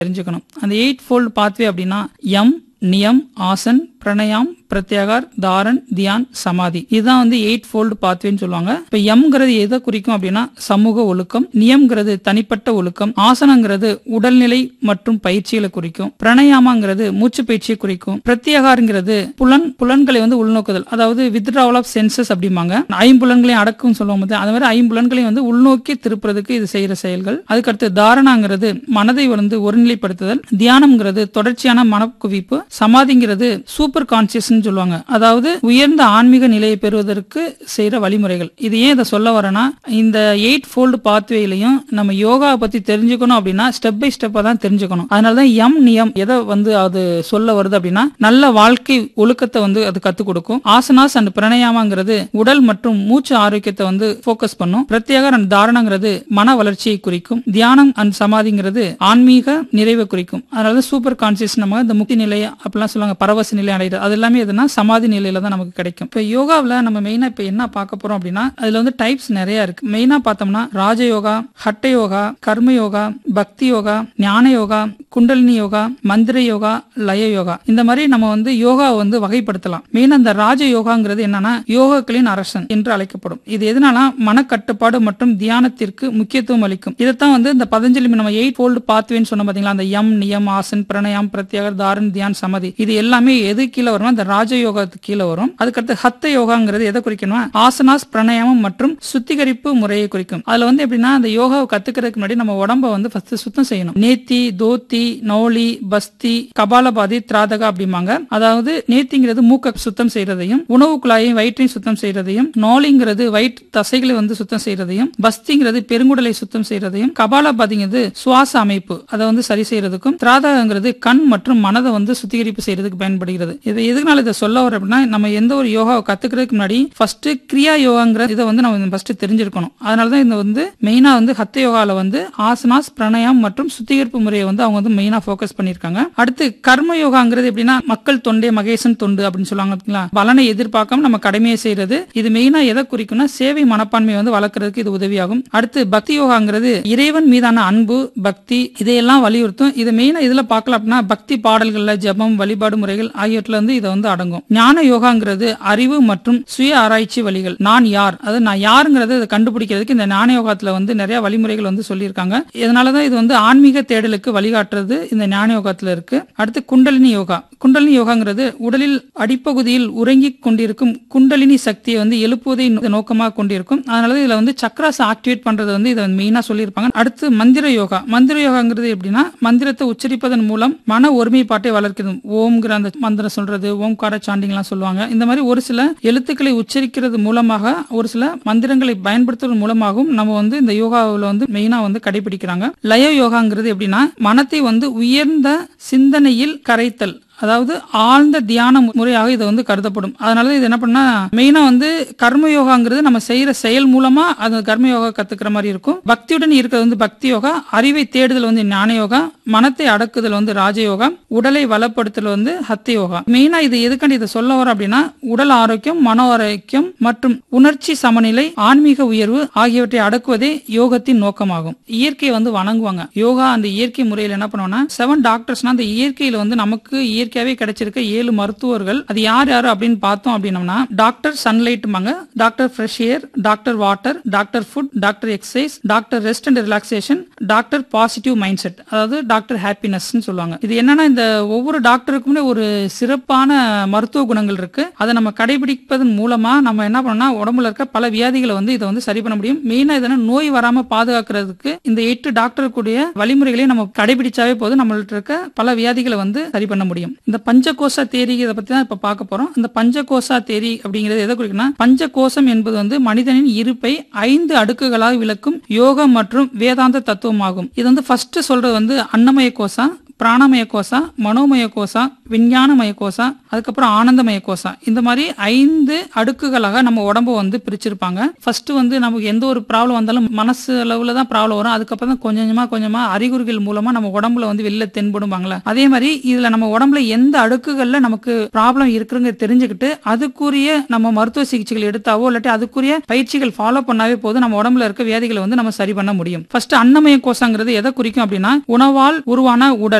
தெரிஞ்சுக்கணும் அந்த eight fold pathway அப்படின்னா எம் நியம் ஆசன் பிரணயாம் பிரத்யாகார் தாரன் தியான் சமாதி இதுதான் வந்து எயிட் ஃபோல்டு பாத்வேன்னு சொல்லுவாங்க இப்ப எம்ங்கிறது எதை குறிக்கும் அப்படின்னா சமூக ஒழுக்கம் நியம்ங்கிறது தனிப்பட்ட ஒழுக்கம் ஆசனங்கிறது உடல்நிலை மற்றும் பயிற்சிகளை குறிக்கும் பிரணயாமாங்கிறது மூச்சு பயிற்சியை குறிக்கும் பிரத்யாகாரங்கிறது புலன் புலன்களை வந்து உள்நோக்குதல் அதாவது வித்ட்ராவல் ஆஃப் சென்சஸ் அப்படிம்பாங்க ஐம்புலன்களையும் அடக்கும் சொல்லுவோம் போது அது மாதிரி ஐம்புலன்களையும் வந்து உள்நோக்கி திருப்புறதுக்கு இது செய்யற செயல்கள் அதுக்கடுத்து தாரணாங்கிறது மனதை வந்து ஒருநிலைப்படுத்துதல் தியானம்ங்கிறது தொடர்ச்சியான மனக்குவிப்பு சமாதிங்கிறது சூப்பர் கான்சியஸ் சொல்லுவாங்க அதாவது உயர்ந்த ஆன்மீக நிலையை பெறுவதற்கு செய்யற வழிமுறைகள் இது ஏன் இதை சொல்ல வரேன்னா இந்த எயிட் ஃபோல்டு பாத்வேலையும் நம்ம யோகாவை பத்தி தெரிஞ்சுக்கணும் அப்படின்னா ஸ்டெப் பை ஸ்டெப்பா தான் தெரிஞ்சுக்கணும் அதனாலதான் எம் நியம் எதை வந்து அது சொல்ல வருது அப்படின்னா நல்ல வாழ்க்கை ஒழுக்கத்தை வந்து அது கத்துக் கொடுக்கும் ஆசனாஸ் அண்ட் பிரணயாமாங்கிறது உடல் மற்றும் மூச்சு ஆரோக்கியத்தை வந்து ஃபோக்கஸ் பண்ணும் பிரத்யேக அண்ட் தாரணங்கிறது மன வளர்ச்சியை குறிக்கும் தியானம் அண்ட் சமாதிங்கிறது ஆன்மீக நிறைவை குறிக்கும் அதனால சூப்பர் கான்சியஸ் நம்ம இந்த முக்தி நிலை அப்படிலாம் சொல்லுவாங்க பரவச நிலை அடைகிறது அது எல்லாமே எதுனா சமாதி நிலையில தான் நமக்கு கிடைக்கும் இப்போ யோகாவில் நம்ம மெயினா இப்போ என்ன பார்க்க போறோம் அப்படின்னா அதுல வந்து டைப்ஸ் நிறைய இருக்கு மெயினா பார்த்தோம்னா ராஜயோகா ஹட்ட யோகா கர்ம யோகா பக்தி யோகா ஞான யோகா குண்டலினி யோகா மந்திர யோகா லய யோகா இந்த மாதிரி நம்ம வந்து யோகாவை வந்து வகைப்படுத்தலாம் மெயினா இந்த ராஜ யோகாங்கிறது என்னன்னா யோகாக்களின் அரசன் என்று அழைக்கப்படும் இது எதனால மனக்கட்டுப்பாடு மற்றும் தியானத்திற்கு முக்கியத்துவம் அளிக்கும் இதைத்தான் வந்து இந்த பதஞ்சலி நம்ம எயிட் ஃபோல்டு பாத்வேன்னு சொன்ன பாத்தீங்களா அந்த யம் நியம் ஆசன் பிரணயம் பிரத்யேகர் தாரன் தியான் சமதி இது எல்லாமே எது கீழே வரும் இந்த ராஜ யோகத்துக்கு கீழே வரும் அதுக்கடுத்து ஹத்த யோகாங்கிறது எதை குறிக்கணும் ஆசனாஸ் பிரணயமம் மற்றும் சுத்திகரிப்பு முறையை குறிக்கும் அதுல வந்து எப்படின்னா அந்த யோகாவை கத்துக்கிறதுக்கு முன்னாடி நம்ம உடம்ப வந்து ஃபர்ஸ்ட் சுத்தம் செய்யணும் நேத்தி தோத்தி நௌலி பஸ்தி கபாலபாதி திராதகா அப்படிம்பாங்க அதாவது நேத்திங்கிறது மூக்க சுத்தம் செய்யறதையும் உணவு குழாயையும் வயிற்றையும் சுத்தம் செய்யறதையும் நோலிங்கிறது வயிற்று தசைகளை வந்து சுத்தம் செய்யறதையும் பஸ்திங்கிறது பெருங்குடலை சுத்தம் செய்யறதையும் கபாலபாதிங்கிறது சுவாச அமைப்பு அதை வந்து சரி செய்யறதுக்கும் திராதகங்கிறது கண் மற்றும் மனதை வந்து சுத்திகரிப்பு செய்யறதுக்கு பயன்படுகிறது இது எதுனால இதை சொல்ல வர அப்படின்னா நம்ம எந்த ஒரு யோகாவை கத்துக்கிறதுக்கு முன்னாடி ஃபர்ஸ்ட் கிரியா யோகாங்கிற இதை வந்து நம்ம ஃபர்ஸ்ட் தெரிஞ்சிருக்கணும் அதனாலதான் இந்த வந்து மெயினா வந்து ஹத்த யோகால வந்து ஆசனாஸ் பிரணயம் மற்றும் சுத்திகரிப்பு முறையை வந்து அவங்க வந்து மெயினா ஃபோக்கஸ் பண்ணிருக்காங்க அடுத்து கர்ம யோகாங்கிறது எப்படின்னா மக்கள் தொண்டே மகேசன் தொண்டு அப்படின்னு சொல்லுவாங்க பார்த்தீங்களா பலனை எதிர்பார்க்காம நம்ம கடமையை செய்யறது இது மெயினா எதை குறிக்கும்னா சேவை மனப்பான்மை வந்து வளர்க்கறதுக்கு இது உதவியாகும் அடுத்து பக்தி யோகாங்கிறது இறைவன் மீதான அன்பு பக்தி இதையெல்லாம் வலியுறுத்தும் இது மெயினா இதுல பார்க்கலாம் அப்படின்னா பக்தி பாடல்கள்ல ஜபம் வழிபாடு முறைகள் ஆகியவற்றில் வந்து இது வந்து அடங்கும் ஞான யோகாங்கிறது அறிவு மற்றும் சுய ஆராய்ச்சி வழிகள் நான் யார் அது நான் யாருங்கிறத இதை கண்டுபிடிக்கிறதுக்கு இந்த ஞான யோகத்துல வந்து நிறைய வழிமுறைகள் வந்து சொல்லியிருக்காங்க இதனாலதான் இது வந்து ஆன்மீக தேடலுக்கு வழிகாட்டுறது இந்த ஞான யோகத்துல இருக்கு அடுத்து குண்டலினி யோகா குண்டலினி யோகாங்கிறது உடலில் அடிப்பகுதியில் உறங்கிக் கொண்டிருக்கும் குண்டலினி சக்தியை வந்து எழுப்புவதை நோ- நோக்கமாக கொண்டிருக்கும் அதனால இதுல வந்து சக்ராஸ் ஆக்டிவேட் பண்றது வந்து இதை மெயினா சொல்லியிருப்பாங்க அடுத்து மந்திர யோகா மந்திர யோகாங்கிறது எப்படின்னா மந்திரத்தை உச்சரிப்பதன் மூலம் மன ஒருமைப்பாட்டை வளர்க்கிறது ஓம்ங்கிற அந்த மந்திரம் சொல்றது ஓம்கார சாண்டிங்லாம் சொல்லுவாங்க இந்த மாதிரி ஒரு சில எழுத்துக்களை உச்சரிக்கிறது மூலமாக ஒரு சில மந்திரங்களை பயன்படுத்துவதன் மூலமாகவும் நம்ம வந்து இந்த யோகாவில் வந்து மெயினா வந்து கடைபிடிக்கிறாங்க லய யோகாங்கிறது எப்படின்னா மனத்தை வந்து உயர்ந்த சிந்தனையில் கரைத்தல் அதாவது ஆழ்ந்த தியான முறையாக இது வந்து கருதப்படும் அதனால இது என்ன பண்ணா மெயினா வந்து கர்ம யோகாங்கிறது நம்ம செய்யற செயல் மூலமா அந்த கர்ம யோகா கத்துக்கிற மாதிரி இருக்கும் பக்தியுடன் இருக்கிறது வந்து பக்தி யோகா அறிவை தேடுதல் வந்து ஞான யோகா மனத்தை அடக்குதல் வந்து ராஜயோகா உடலை வளப்படுத்தல் வந்து ஹத்த யோகா மெயினா இது எதுக்காண்டி இதை சொல்ல வரோம் அப்படின்னா உடல் ஆரோக்கியம் மன ஆரோக்கியம் மற்றும் உணர்ச்சி சமநிலை ஆன்மீக உயர்வு ஆகியவற்றை அடக்குவதே யோகத்தின் நோக்கமாகும் இயற்கையை வந்து வணங்குவாங்க யோகா அந்த இயற்கை முறையில் என்ன பண்ணுவோம்னா செவன் டாக்டர்ஸ்னா அந்த இயற்கையில வந்து நமக்கு இயற்கையாவே கிடைச்சிருக்க ஏழு மருத்துவர்கள் அது யார் யாரு அப்படின்னு பார்த்தோம் அப்படின்னம்னா டாக்டர் சன்லைட்மாங்க doctor fresh air doctor water doctor food doctor exercise doctor rest and relaxation doctor positive mind set அதாவது டாக்டர் ஹாப்பினஸ் சொல்லுவாங்க இது என்னன்னா இந்த ஒவ்வொரு டாக்டருக்குமே ஒரு சிறப்பான மருத்துவ குணங்கள் இருக்கு அதை நம்ம கடைபிடிப்பதன் மூலமா நம்ம என்ன பண்ணோம்னா உடம்புல இருக்க பல வியாதிகளை வந்து இதை வந்து சரி பண்ண முடியும் மெயினா இதனா நோய் வராம பாதுகாக்கிறதுக்கு இந்த எட்டு டாக்டர் கூடிய வழிமுறைகளையும் நம்ம கடைபிடிச்சாவே போதும் நம்மள்ட்ட இருக்க பல வியாதிகளை வந்து சரி பண்ண முடியும் இந்த பஞ்சகோசா தேரி இதை பத்தி தான் இப்ப பார்க்க போறோம் இந்த பஞ்சகோசா தேரி அப்படிங்கிறது எதை குறிக்குன்னா பஞ்சகோசம் என்பது வந்து மனிதனின் இருப்பை ஐந்து அடுக்குகளாக விளக்கும் யோகம் மற்றும் வேதாந்த தத்துவமாகும் இது வந்து ஃபர்ஸ்ட் சொல்றது வந்து அன்னமய கோசா பிராணமய கோசா மனோமய கோசா விஞ்ஞானமய கோசா அதுக்கப்புறம் ஆனந்தமய கோசா இந்த மாதிரி ஐந்து அடுக்குகளாக நம்ம உடம்ப வந்து பிரிச்சிருப்பாங்க ஃபர்ஸ்ட் வந்து நமக்கு எந்த ஒரு ப்ராப்ளம் வந்தாலும் மனசு அளவுல தான் ப்ராப்ளம் வரும் அதுக்கப்புறம் தான் கொஞ்சம் கொஞ்சமா கொஞ்சமா அறிகுறிகள் மூலமா நம்ம உடம்புல வந்து வெளில தென்படுவாங்களே அதே மாதிரி இதுல நம்ம உடம்புல எந்த அடுக்குகள்ல நமக்கு ப்ராப்ளம் இருக்குங்க தெரிஞ்சுக்கிட்டு அதுக்குரிய நம்ம மருத்துவ சிகிச்சைகள் எடுத்தாவோ இல்லாட்டி அதுக்குரிய பயிற்சிகள் ஃபாலோ பண்ணாவே போதும் நம்ம உடம்புல இருக்க வியாதிகளை வந்து நம்ம சரி பண்ண முடியும் ஃபர்ஸ்ட் அன்னமய கோஷங்கிறது எதை குறிக்கும் அப்படின்னா உணவால் உருவான உடல்